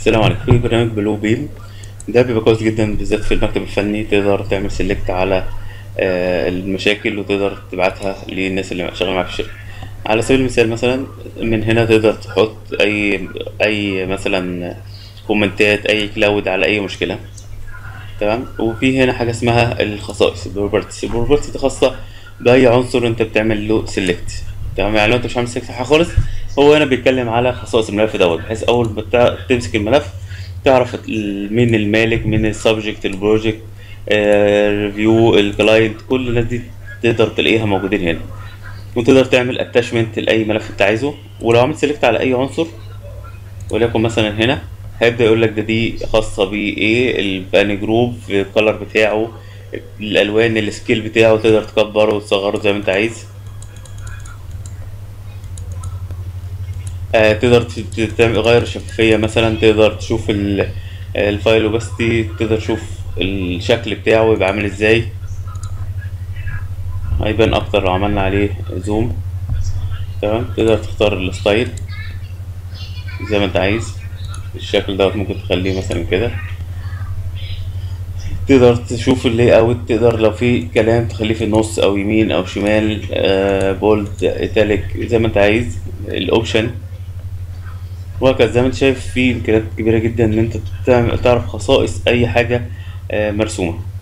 السلام عليكم في برنامج بلو بيم ده بيبقى كويس جدا بالذات في المكتب الفني تقدر تعمل سيلكت على آه، المشاكل وتقدر تبعتها للناس اللي شغالة معاك في الشركة على سبيل المثال مثلا من هنا تقدر تحط اي اي مثلا كومنتات اي كلاود على اي مشكلة تمام وفي هنا حاجة اسمها الخصائص البروبرتيز البروبرتيز دي خاصة بأي عنصر انت بتعمل له سيلكت تمام يعني لو انت مش عامل سيلكت حاجة خالص هو هنا بيتكلم على خصائص الملف دوت بحيث اول ما تع- تمسك الملف تعرف ال- مين المالك مين السبجكت البروجكت الريفيو الكلاينت كل الناس دي تقدر تلاقيها موجودين هنا وتقدر تعمل اتاشمنت لاي ملف انت عايزه ولو عملت سيلكت على اي عنصر وليكن مثلا هنا هيبدأ يقول لك ده دي خاصة بإيه الباني جروب الكلر بتاعه الألوان السكيل بتاعه تقدر تكبره وتصغره زي ما أنت عايز آه تقدر ت- ت- تعمل تغير الشفافية مثلا تقدر تشوف ال- الفايل اوباستي تقدر تشوف الشكل بتاعه يبقى عامل ازاي هيبان أكتر لو عملنا عليه زوم تمام تقدر تختار الستايل زي ما انت عايز الشكل دوت ممكن تخليه مثلا كده تقدر تشوف اللي اوت تقدر لو في كلام تخليه في النص او يمين او شمال آه بولد ايتاليك زي ما انت عايز الاوبشن وهكذا زي ما انت شايف في امكانيات كبيره جدا ان انت تعمل- تعرف خصائص اي حاجه آه مرسومه